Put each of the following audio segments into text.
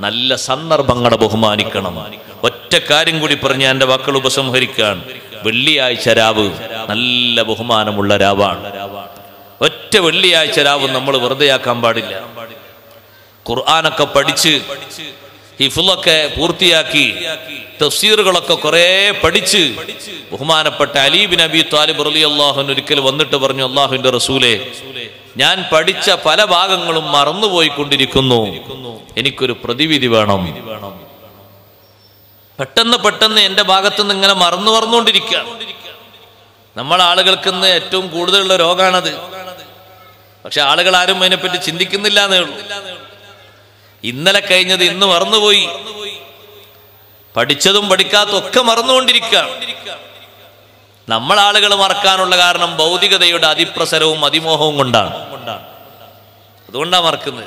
നല്ല സന്ദർഭങ്ങളെ ബഹുമാനിക്കണം ഒറ്റ കാര്യം കൂടി പറഞ്ഞ് എൻ്റെ വാക്കുകൾ ഉപസംഹരിക്കാൻ വെള്ളിയാഴ്ച രാവ് നല്ല ബഹുമാനമുള്ള രാവാണ് ഒറ്റ വെള്ളിയാഴ്ച രാവ് നമ്മൾ വെറുതെയാക്കാൻ പാടില്ല ഖുർആാനൊക്കെ പഠിച്ച് ഹിഫുലൊക്കെ പൂർത്തിയാക്കി തഫ്സീറുകളൊക്കെ കുറെ പഠിച്ച് ബഹുമാനപ്പെട്ട അലീബിൻ അബി താലിബ് റലി അള്ളാഹുൻ ഒരിക്കൽ വന്നിട്ട് പറഞ്ഞു അള്ളാഹുവിന്റെ റസൂലെ ഞാൻ പഠിച്ച പല ഭാഗങ്ങളും മറന്നുപോയിക്കൊണ്ടിരിക്കുന്നു എനിക്കൊരു പ്രതിവിധി വേണം പെട്ടെന്ന് പെട്ടെന്ന് എന്റെ ഭാഗത്തുനിന്ന് ഇങ്ങനെ മറന്നു മറന്നുകൊണ്ടിരിക്കുക നമ്മൾ ആളുകൾക്ക് ഇന്ന് ഏറ്റവും കൂടുതലുള്ള രോഗമാണത് പക്ഷെ ആളുകൾ ആരും അതിനെപ്പറ്റി ചിന്തിക്കുന്നില്ല എന്നേ ഉള്ളൂ ഇന്നലെ കഴിഞ്ഞത് ഇന്ന് മറന്നുപോയി പഠിച്ചതും പഠിക്കാത്തതും ഒക്കെ മറന്നുകൊണ്ടിരിക്കുക നമ്മൾ ആളുകൾ മറക്കാനുള്ള കാരണം ഭൗതികതയുടെ അതിപ്രസരവും അതിമോഹവും കൊണ്ടാണ് അതുകൊണ്ടാണ് മറക്കുന്നത്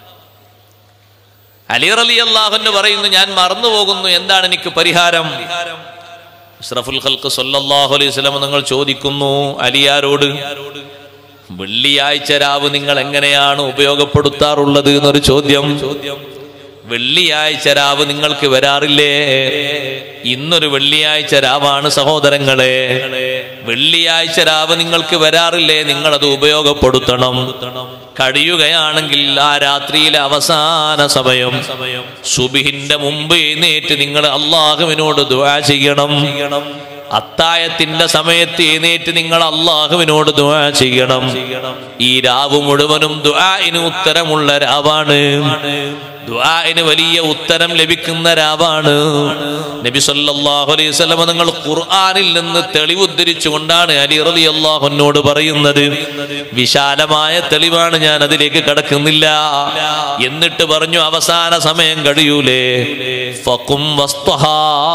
അലി അലി അള്ളാഹുന്ന് പറയുന്നു ഞാൻ മറന്നു പോകുന്നു എന്താണ് എനിക്ക് പരിഹാരം ഇസ്രഫുൽ ഖൽക്ക് സല്ലല്ലാഹു അലൈഹി വസല്ലം നിങ്ങൾ ചോദിക്കുന്നു അലിയാരോട് വെള്ളിയാഴ്ച രാവ് നിങ്ങൾ എങ്ങനെയാണ് ഉപയോഗപ്പെടുത്താറുള്ളത് എന്നൊരു ചോദ്യം വെള്ളിയാഴ്ച രാവ് നിങ്ങൾക്ക് വരാറില്ലേ ഇന്നൊരു വെള്ളിയാഴ്ച രാവാണ് സഹോദരങ്ങളെ വെള്ളിയാഴ്ച രാവ് നിങ്ങൾക്ക് വരാറില്ലേ നിങ്ങളത് ഉപയോഗപ്പെടുത്തണം കഴിയുകയാണെങ്കിൽ ആ രാത്രിയിലെ അവസാന സമയം സുബിഹിന്റെ മുമ്പ് എഴുന്നേറ്റ് നിങ്ങൾ അള്ളാഹുവിനോട് ദുആ ചെയ്യണം അത്തായത്തിന്റെ സമയത്ത് എഴുന്നേറ്റ് നിങ്ങൾ അള്ളാഹുവിനോട് ദുആ ചെയ്യണം ഈ രാവ് മുഴുവനും ദുആഇന് ഉത്തരമുള്ള രാവാണ് ദുആഇന് വലിയ ഉത്തരം ലഭിക്കുന്ന രാവാണ് നബി സല്ലല്ലാഹു അലൈഹി വസല്ലം നിങ്ങൾ ഖുർആനിൽ നിന്ന് തെളിവുദ്ധരിച്ചുകൊണ്ടാണ് അലി റളിയല്ലാഹുവിനോട് പറയുന്നത് വിശാലമായ തെളിവാണ് ഞാൻ അതിലേക്ക് കടക്കുന്നില്ല എന്നിട്ട് പറഞ്ഞു അവസാന സമയം കഴിയൂലേ ഫഖും വസ്തുഹാ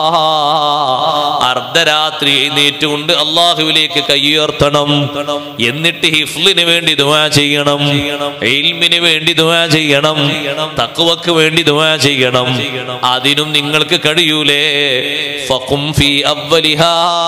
അർദ്ധരാത്രി എഴുന്നേറ്റുകൊണ്ട് അള്ളാഹുവിലേക്ക് കയ്യുയർത്തണം എന്നിട്ട് ഹിഫ്ലിന് വേണ്ടി ദുആ ചെയ്യണം ഇൽമിന് വേണ്ടി ദുആ ചെയ്യണം തക്വക്ക് വേണ്ടി ദുആ ചെയ്യണം അതിനും നിങ്ങൾക്ക് കഴിയൂലേ ഫഖും ഫീ അവ്വലിഹാ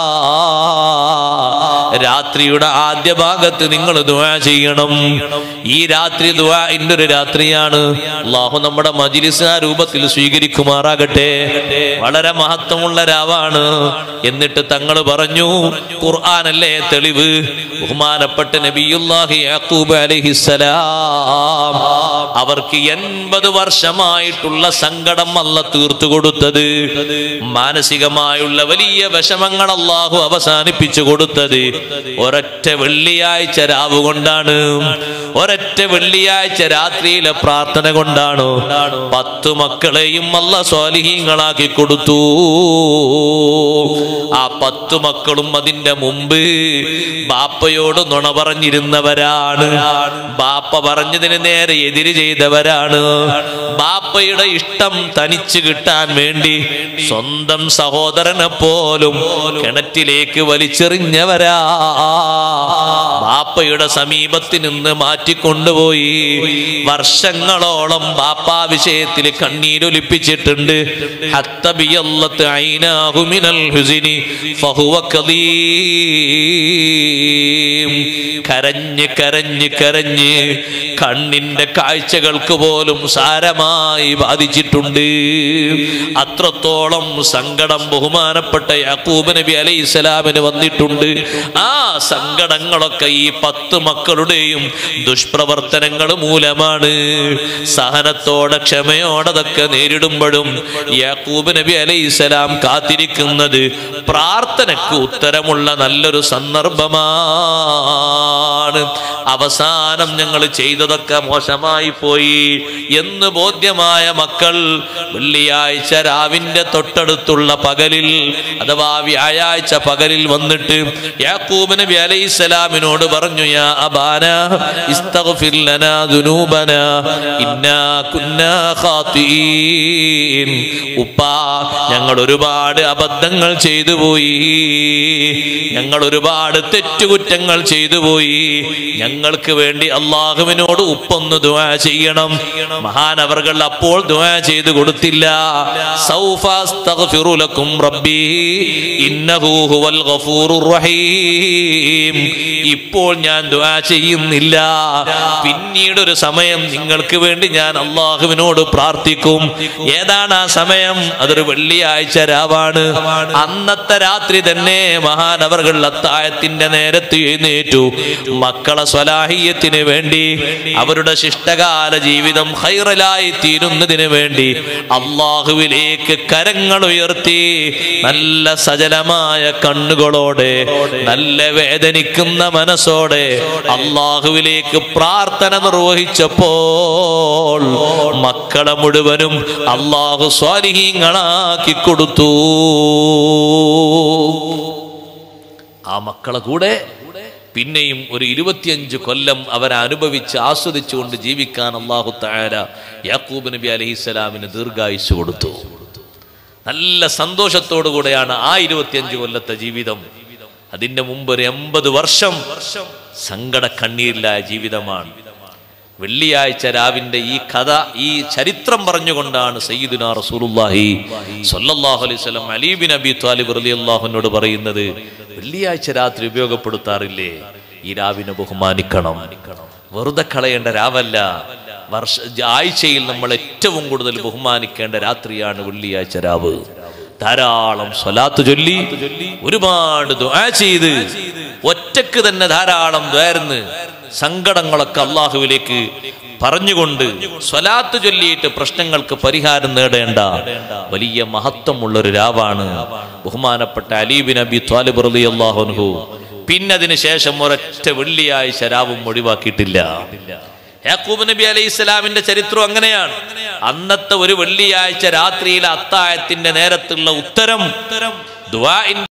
രാത്രിയുടെ ആദ്യ ഭാഗത്ത് നിങ്ങൾ ദുആ ചെയ്യണം ഈ രാത്രി ദുആഇന്റെ ഒരു രാത്രിയാണ് അള്ളാഹു നമ്മുടെ മജിലിസ് ആ രൂപത്തിൽ സ്വീകരിക്കുമാറാകട്ടെ വളരെ മഹത്വമുള്ള രാവാണ് എന്നിട്ട് തങ്ങൾ പറഞ്ഞു ഖുർആനല്ലേ തെളിവ് ബഹുമാനപ്പെട്ട നബിയുല്ലാഹി യാക്കൂബ് അലൈഹിസ്സലാം അവർക്ക് എൺപത് വർഷമായിട്ടുള്ള സങ്കടം അല്ല തീർത്തു കൊടുത്തത് മാനസികമായുള്ള വലിയ വിഷമങ്ങൾ അള്ളാഹു അവസാനിപ്പിച്ചു കൊടുത്തത് ഒരൊറ്റ വെള്ളിയാഴ്ച രാവ് കൊണ്ടാണ് ഒരൊറ്റ വെള്ളിയാഴ്ച രാത്രിയിലെ പ്രാർത്ഥന കൊണ്ടാണ് പത്തു മക്കളെയും അല്ല സ്വാലിഹീങ്ങളാക്കി കൊടുത്തു ആ പത്തു മക്കളും അതിന്റെ മുമ്പ് ബാപ്പയോട് നുണ പറഞ്ഞിരുന്നവരാണ് ബാപ്പ പറഞ്ഞതിന് നേരെ എതിര് ചെയ്തവരാണ് ബാപ്പയുടെ ഇഷ്ടം തനിച്ചു കിട്ടാൻ വേണ്ടി സ്വന്തം സഹോദരനെ പോലും കിണറ്റിലേക്ക് വലിച്ചെറിഞ്ഞവരാ ബാപ്പയുടെ സമീപത്ത് നിന്ന് മാറ്റിക്കൊണ്ടുപോയി വർഷങ്ങളോളം ബാപ്പ വിഷയത്തിൽ കണ്ണീരൊലിപ്പിച്ചിട്ടുണ്ട് ഹത്തബിയല്ലത്ത് ഐനാഹു മിനൽ ഹുസിനി ഫഹുവ കദീം കരഞ്ഞ് കരഞ്ഞ് കരഞ്ഞ് കണ്ണിന്റെ കാഴ്ചകൾക്ക് പോലും സാരമായി ബാധിച്ചിട്ടുണ്ട് അത്രത്തോളം സങ്കടം ബഹുമാനപ്പെട്ട യാക്കൂബ് നബി അലൈഹി സ്വലാമിന് വന്നിട്ടുണ്ട് ആ സങ്കടങ്ങളൊക്കെ ഈ പത്ത് മക്കളുടെയും ദുഷ്പ്രവർത്തനങ്ങൾ മൂലമാണ് സഹനത്തോടെ ക്ഷമയോടെ അതൊക്കെ നേരിടുമ്പോഴും യാക്കൂബ് നബി അലൈഹി സ്വലാം കാത്തിരിക്കുന്നത് പ്രാർത്ഥനയ്ക്ക് ഉത്തരമുള്ള നല്ലൊരു സന്ദർഭമാണ് അവസാനം ഞങ്ങൾ ചെയ്തതൊക്കെ മോശമായി പോയി എന്ന് ബോധ്യമായ മക്കൾ വെള്ളിയാഴ്ച രാവിന്റെ തൊട്ടടുത്തുള്ള പകലിൽ അഥവാ വ്യാഴാഴ്ച പകലിൽ വന്നിട്ട് യാക്കൂബ് നബി അലൈഹി സ്വലാമിനോട് പറഞ്ഞു യാ അബാന ഇസ്തഗ്ഫിർ ലനാ ദുനൂബനാ ഇന്നാ കുന്നാ ഖാതിഈൻ ഉപ്പാ ഞങ്ങൾ ഒരുപാട് അബദ്ധങ്ങൾ ചെയ്തു പോയി ഞങ്ങൾ ഒരുപാട് തെറ്റുകുറ്റങ്ങൾ ചെയ്തു പോയി ഞങ്ങൾക്ക് വേണ്ടി അള്ളാഹുവിനോട് ഉപ്പൊന്ന് ദുആ ചെയ്യണം മഹാനവർകൾ അപ്പോൾ ദുആ ചെയ്ത് കൊടുത്തില്ല സൗഫ അസ്തഗ്ഫിറു ലക്കും റബ്ബി ഇന്നഹു ഹുവൽ ഗഫൂറുർ റഹീം ഇപ്പോൾ ഞാൻ ദുആ ചെയ്യുന്നില്ല പിന്നീട് ഒരു സമയം നിങ്ങൾക്ക് വേണ്ടി ഞാൻ അള്ളാഹുവിനോട് പ്രാർത്ഥിക്കും ഏതാണ് ആ സമയം അതൊരു വെള്ളിയാഴ്ച രാവാണ് അന്നത്തെ രാത്രി തന്നെ മഹാനവർകൾ അത്തായത്തിന്റെ നേരത്ത് എഴുന്നേറ്റു മക്കളെ സ്വലാഹിയത്തിന് വേണ്ടി അവരുടെ ശിഷ്ടകാല ജീവിതം ഹൈറലായി തീരുന്നതിന് വേണ്ടി അള്ളാഹുവിലേക്ക് കരങ്ങൾ ഉയർത്തി നല്ല സജലമായ കണ്ണുകളോടെ നല്ല വേദനിക്കുന്ന മനസ്സോടെ അള്ളാഹുവിലേക്ക് പ്രാർത്ഥന നിർവഹിച്ചപ്പോൾ മക്കളെ മുഴുവനും അള്ളാഹു സ്വാലിഹീങ്ങളാക്കി കൊടുത്തു ആ മക്കളെ കൂടെ പിന്നെയും ഒരു ഇരുപത്തിയഞ്ച് കൊല്ലം അവരെ അനുഭവിച്ച് ആസ്വദിച്ചുകൊണ്ട് ജീവിക്കാൻ അള്ളാഹു താര യാക്കൂബ് നബി അലഹിസ്സലാമിന് ദീർഘായുസ് കൊടുത്തു നല്ല സന്തോഷത്തോടു കൂടെയാണ് ആ ഇരുപത്തിയഞ്ച് കൊല്ലത്തെ ജീവിതം അതിന്റെ മുമ്പ് ഒരു എൺപത് വർഷം സങ്കട കണ്ണീരിലായ ജീവിതമാണ് വെള്ളിയാഴ്ച രാവിന്റെ ഈ കഥ ഈ ചരിത്രം പറഞ്ഞുകൊണ്ടാണ് സയ്യിദുന റസൂലുള്ളാഹി സ്വല്ലല്ലാഹു അലൈഹി വസല്ലം അലി ബിൻ അബി ത്വാലിബ് റളിയല്ലാഹുവിനോട് പറയുന്നത് വെള്ളിയാഴ്ച രാത്രി ഉപയോഗപ്പെടുത്താറില്ലേ ഈ രാവിനെ ബഹുമാനിക്കണം വെറുതെ കളയേണ്ട രാവല്ല വർഷ ആഴ്ചയിൽ നമ്മൾ ഏറ്റവും കൂടുതൽ ബഹുമാനിക്കേണ്ട രാത്രിയാണ് വെള്ളിയാഴ്ച രാവ് ധാരാളം സ്വലാത്ത് ചൊല്ലി ഒരുപാട് ദുആ ചെയ്ത് ഒറ്റക്ക് തന്നെ ധാരാളം ദ്വാരുന്ന് സങ്കടങ്ങളൊക്കെ അള്ളാഹുവിലേക്ക് പറഞ്ഞുകൊണ്ട് സ്വലാത്ത് ചൊല്ലിയിട്ട് പ്രശ്നങ്ങൾക്ക് പരിഹാരം നേടേണ്ട വലിയ മഹത്വമുള്ള ഒരു രാവാണ് ബഹുമാനപ്പെട്ട അലീബിൻ അബി ത്വാലിബ് റളി അള്ളാഹുൻഹു പിന്നെ അതിന് ശേഷം ഒരൊറ്റ വെള്ളിയാഴ്ച രാവും ഒഴിവാക്കിയിട്ടില്ല യാക്കൂബ് നബി അലൈഹി ഇസ്ലാമിന്റെ ചരിത്രം അങ്ങനെയാണ് അന്നത്തെ ഒരു വെള്ളിയാഴ്ച രാത്രിയിലെ അത്തായത്തിന്റെ നേരത്തുള്ള ഉത്തരം ദുആഇൻ